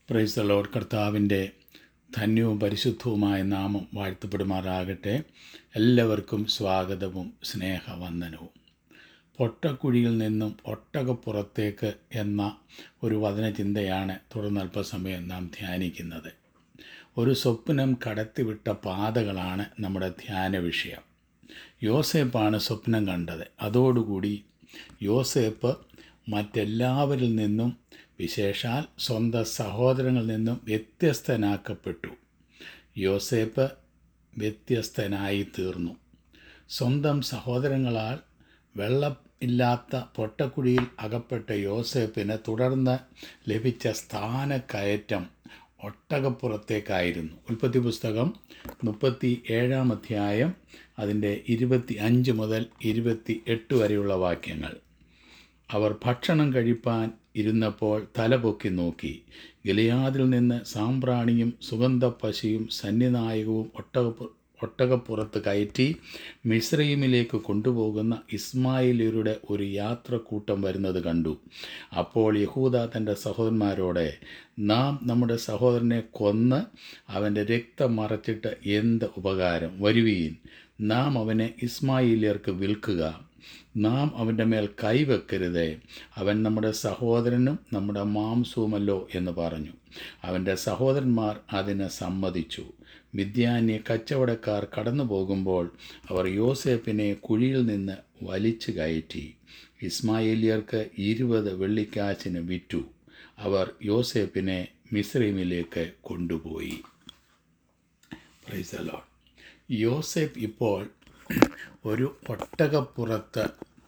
price load കർത്താവിൻ്റെ ധന്യവും പരിശുദ്ധവുമായ നാമം വാഴ്ത്തപ്പെടുമാറാകട്ടെ എല്ലാവർക്കും സ്വാഗതവും സ്നേഹവന്ദനവും പൊട്ടക്കുഴിയിൽ നിന്നും ഒട്ടകപ്പുറത്തേക്ക് എന്ന ഒരു വചനചിന്തയാണ് തുടർന്ന് അല്പസമയം നാം ധ്യാനിക്കുന്നത് ഒരു സ്വപ്നം കടത്തിവിട്ട പാതകളാണ് നമ്മുടെ ധ്യാന വിഷയം യോസേപ്പാണ് സ്വപ്നം കണ്ടത് അതോടുകൂടി യോസേപ്പ് മറ്റെല്ലാവരിൽ നിന്നും വിശേഷാൽ സ്വന്തം സഹോദരങ്ങളിൽ നിന്നും വ്യത്യസ്തനാക്കപ്പെട്ടു യോസേപ്പ് വ്യത്യസ്തനായി തീർന്നു സ്വന്തം സഹോദരങ്ങളാൽ വെള്ളം ഇല്ലാത്ത പൊട്ടക്കുഴിയിൽ അകപ്പെട്ട യോസേപ്പിന് തുടർന്ന് ലഭിച്ച സ്ഥാനക്കയറ്റം ഒട്ടകപ്പുറത്തേക്കായിരുന്നു ഉൽപ്പത്തി പുസ്തകം മുപ്പത്തി ഏഴാം അധ്യായം അതിൻ്റെ ഇരുപത്തി അഞ്ച് മുതൽ ഇരുപത്തി എട്ട് വരെയുള്ള വാക്യങ്ങൾ അവർ ഭക്ഷണം കഴിപ്പാൻ ഇരുന്നപ്പോൾ തലപൊക്കി നോക്കി ഗലിയാദിൽ നിന്ന് സാമ്പ്രാണിയും സുഗന്ധപ്പശിയും സന്നിനായകവും ഒട്ടക ഒട്ടകപ്പുറത്ത് കയറ്റി മിശ്രൈമിലേക്ക് കൊണ്ടുപോകുന്ന ഇസ്മായിലിയരുടെ ഒരു യാത്രക്കൂട്ടം വരുന്നത് കണ്ടു അപ്പോൾ യഹൂദ തൻ്റെ സഹോദരന്മാരോടെ നാം നമ്മുടെ സഹോദരനെ കൊന്ന് അവൻ്റെ രക്തം മറച്ചിട്ട് എന്ത് ഉപകാരം വരുവീൻ നാം അവനെ ഇസ്മായിലിയർക്ക് വിൽക്കുക നാം അവൻ്റെ മേൽ കൈവെക്കരുതേ അവൻ നമ്മുടെ സഹോദരനും നമ്മുടെ മാംസവുമല്ലോ എന്ന് പറഞ്ഞു അവൻ്റെ സഹോദരന്മാർ അതിന് സമ്മതിച്ചു മിഥ്യാന്യ കച്ചവടക്കാർ കടന്നു പോകുമ്പോൾ അവർ യോസേപ്പിനെ കുഴിയിൽ നിന്ന് വലിച്ചു കയറ്റി ഇസ്മായേലിയർക്ക് ഇരുപത് വെള്ളിക്കാശിന് വിറ്റു അവർ യോസേപ്പിനെ മിസ്രൈമിലേക്ക് കൊണ്ടുപോയി പ്രൈസലോ യോസേപ്പ് ഇപ്പോൾ ഒരു ഒട്ടകപ്പുറത്ത്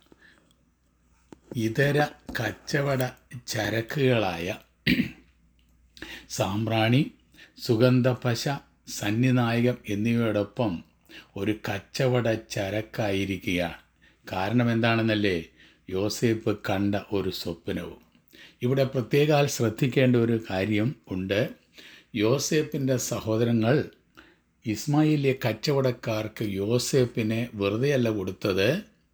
ഇതര കച്ചവട ചരക്കുകളായ സാമ്പ്രാണി സുഗന്ധപശ സന്നിനായകം എന്നിവയോടൊപ്പം ഒരു കച്ചവട ചരക്കായിരിക്കുകയാണ് കാരണം എന്താണെന്നല്ലേ യോസേപ്പ് കണ്ട ഒരു സ്വപ്നവും ഇവിടെ പ്രത്യേകാൽ ശ്രദ്ധിക്കേണ്ട ഒരു കാര്യം ഉണ്ട് യോസേപ്പിൻ്റെ സഹോദരങ്ങൾ ഇസ്മായിലിയ കച്ചവടക്കാർക്ക് യോസേപ്പിനെ വെറുതെയല്ല കൊടുത്തത്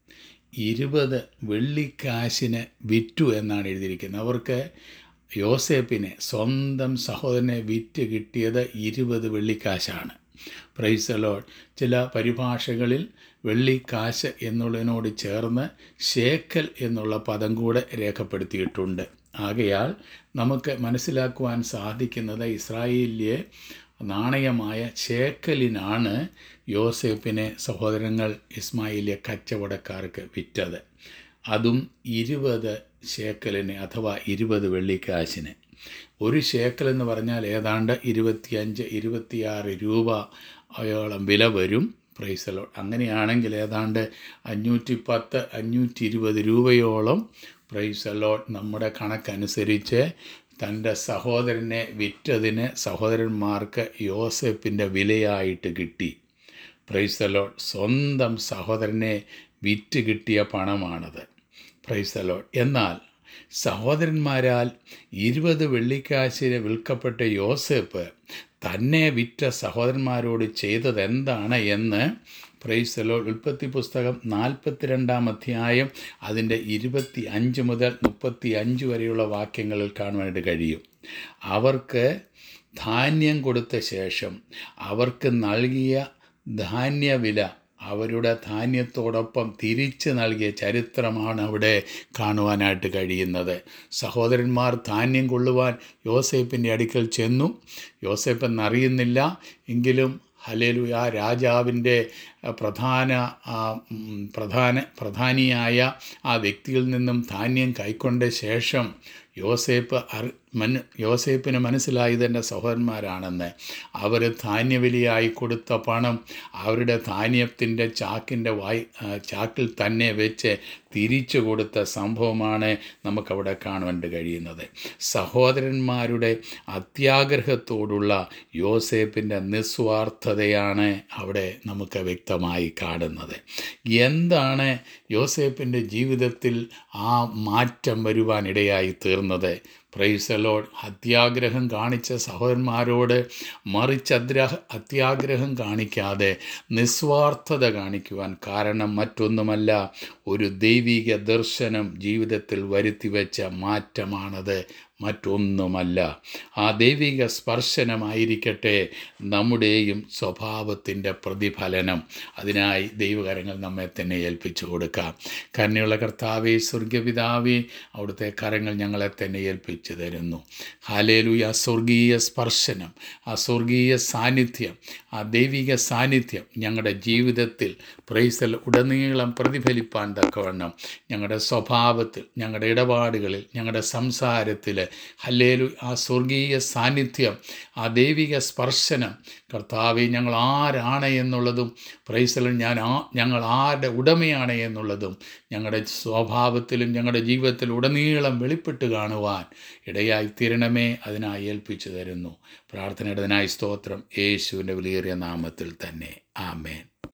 ഇരുപത് വെള്ളിക്കാശിന് വിറ്റു എന്നാണ് എഴുതിയിരിക്കുന്നത് അവർക്ക് യോസേപ്പിനെ സ്വന്തം സഹോദരനെ വിറ്റ് കിട്ടിയത് ഇരുപത് വെള്ളിക്കാശാണ് പ്രൈസലോഡ് ചില പരിഭാഷകളിൽ വെള്ളിക്കാശ് എന്നുള്ളതിനോട് ചേർന്ന് ഷേക്കൽ എന്നുള്ള പദം കൂടെ രേഖപ്പെടുത്തിയിട്ടുണ്ട് ആകയാൽ നമുക്ക് മനസ്സിലാക്കുവാൻ സാധിക്കുന്നത് ഇസ്രായേലിയെ നാണയമായ ഷേക്കലിനാണ് യോസേപ്പിനെ സഹോദരങ്ങൾ ഇസ്മായിലിയ കച്ചവടക്കാർക്ക് വിറ്റത് അതും ഇരുപത് ഷേക്കലിന് അഥവാ ഇരുപത് വെള്ളിക്കാശിന് ഒരു ഷേക്കൽ എന്ന് പറഞ്ഞാൽ ഏതാണ്ട് ഇരുപത്തിയഞ്ച് ഇരുപത്തിയാറ് രൂപ അയോളം വില വരും പ്രൈസലോ അങ്ങനെയാണെങ്കിൽ ഏതാണ്ട് അഞ്ഞൂറ്റി പത്ത് അഞ്ഞൂറ്റി ഇരുപത് രൂപയോളം പ്രൈസലോ നമ്മുടെ കണക്കനുസരിച്ച് തൻ്റെ സഹോദരനെ വിറ്റതിന് സഹോദരന്മാർക്ക് യോസെപ്പിൻ്റെ വിലയായിട്ട് കിട്ടി പ്രൈസലോ സ്വന്തം സഹോദരനെ വിറ്റ് കിട്ടിയ പണമാണത് പ്രൈസലോ എന്നാൽ സഹോദരന്മാരാൽ ഇരുപത് വെള്ളിക്കാശിന് വിൽക്കപ്പെട്ട യോസേപ്പ് തന്നെ വിറ്റ സഹോദരന്മാരോട് ചെയ്തത് എന്താണ് എന്ന് പ്രൈസലോ ഉൽപ്പത്തി പുസ്തകം നാൽപ്പത്തിരണ്ടാം അധ്യായം അതിൻ്റെ ഇരുപത്തി അഞ്ച് മുതൽ മുപ്പത്തി അഞ്ച് വരെയുള്ള വാക്യങ്ങളിൽ കാണുവാനായിട്ട് കഴിയും അവർക്ക് ധാന്യം കൊടുത്ത ശേഷം അവർക്ക് നൽകിയ ധാന്യവില അവരുടെ ധാന്യത്തോടൊപ്പം തിരിച്ചു നൽകിയ ചരിത്രമാണ് അവിടെ കാണുവാനായിട്ട് കഴിയുന്നത് സഹോദരന്മാർ ധാന്യം കൊള്ളുവാൻ യോസേപ്പിൻ്റെ അടുക്കൽ ചെന്നു യോസേപ്പ് എന്നറിയുന്നില്ല എങ്കിലും ഹലേലു ആ രാജാവിൻ്റെ പ്രധാന പ്രധാന പ്രധാനിയായ ആ വ്യക്തിയിൽ നിന്നും ധാന്യം കൈക്കൊണ്ട ശേഷം യോസേപ്പ് അറി മന യോസേപ്പിന് മനസ്സിലായി ഇതെൻ്റെ സഹോദരന്മാരാണെന്ന് അവർ ധാന്യവിലയായി കൊടുത്ത പണം അവരുടെ ധാന്യത്തിൻ്റെ ചാക്കിൻ്റെ വായി ചാക്കിൽ തന്നെ വെച്ച് തിരിച്ചു കൊടുത്ത സംഭവമാണ് നമുക്കവിടെ കാണുവാൻ കഴിയുന്നത് സഹോദരന്മാരുടെ അത്യാഗ്രഹത്തോടുള്ള യോസേപ്പിൻ്റെ നിസ്വാർത്ഥതയാണ് അവിടെ നമുക്ക് വ്യക്തമായി കാണുന്നത് എന്താണ് യോസേപ്പിൻ്റെ ജീവിതത്തിൽ ആ മാറ്റം വരുവാനിടയായി തീർന്നത് പ്രൈസലോഡ് അത്യാഗ്രഹം കാണിച്ച സഹോദരന്മാരോട് മറിച്ച് അദ്രാഹ അത്യാഗ്രഹം കാണിക്കാതെ നിസ്വാർത്ഥത കാണിക്കുവാൻ കാരണം മറ്റൊന്നുമല്ല ഒരു ദൈവിക ദർശനം ജീവിതത്തിൽ വരുത്തിവെച്ച മാറ്റമാണത് മറ്റൊന്നുമല്ല ആ ദൈവിക സ്പർശനമായിരിക്കട്ടെ നമ്മുടെയും സ്വഭാവത്തിൻ്റെ പ്രതിഫലനം അതിനായി ദൈവകരങ്ങൾ നമ്മെ തന്നെ ഏൽപ്പിച്ചു കൊടുക്കാം കരുണയുള്ള കർത്താവേ സ്വർഗപിതാവേ അവിടുത്തെ കരങ്ങൾ ഞങ്ങളെ തന്നെ ഏൽപ്പിച്ചു തരുന്നു ഹാലേലുയ സ്വർഗീയ സ്പർശനം ആ സ്വർഗീയ സാന്നിധ്യം ആ ദൈവിക സാന്നിധ്യം ഞങ്ങളുടെ ജീവിതത്തിൽ പ്രൈസൽ ഉടനീളം പ്രതിഫലിപ്പാൻ തക്കവണ്ണം ഞങ്ങളുടെ സ്വഭാവത്തിൽ ഞങ്ങളുടെ ഇടപാടുകളിൽ ഞങ്ങളുടെ സംസാരത്തിൽ ഹല്ലേലു ആ സ്വർഗീയ സാന്നിധ്യം ആ ദൈവിക സ്പർശനം കർത്താവെ ഞങ്ങൾ ആരാണ് എന്നുള്ളതും പ്രൈസലും ഞാൻ ആ ഞങ്ങൾ ആരുടെ ഉടമയാണ് എന്നുള്ളതും ഞങ്ങളുടെ സ്വഭാവത്തിലും ഞങ്ങളുടെ ജീവിതത്തിൽ ഉടനീളം വെളിപ്പെട്ട് കാണുവാൻ ഇടയായി തീരണമേ അതിനായി ഏൽപ്പിച്ചു തരുന്നു പ്രാർത്ഥനയുടെ അതിനായി സ്തോത്രം യേശുവിൻ്റെ വിലയേറിയ നാമത്തിൽ തന്നെ ആമേൻ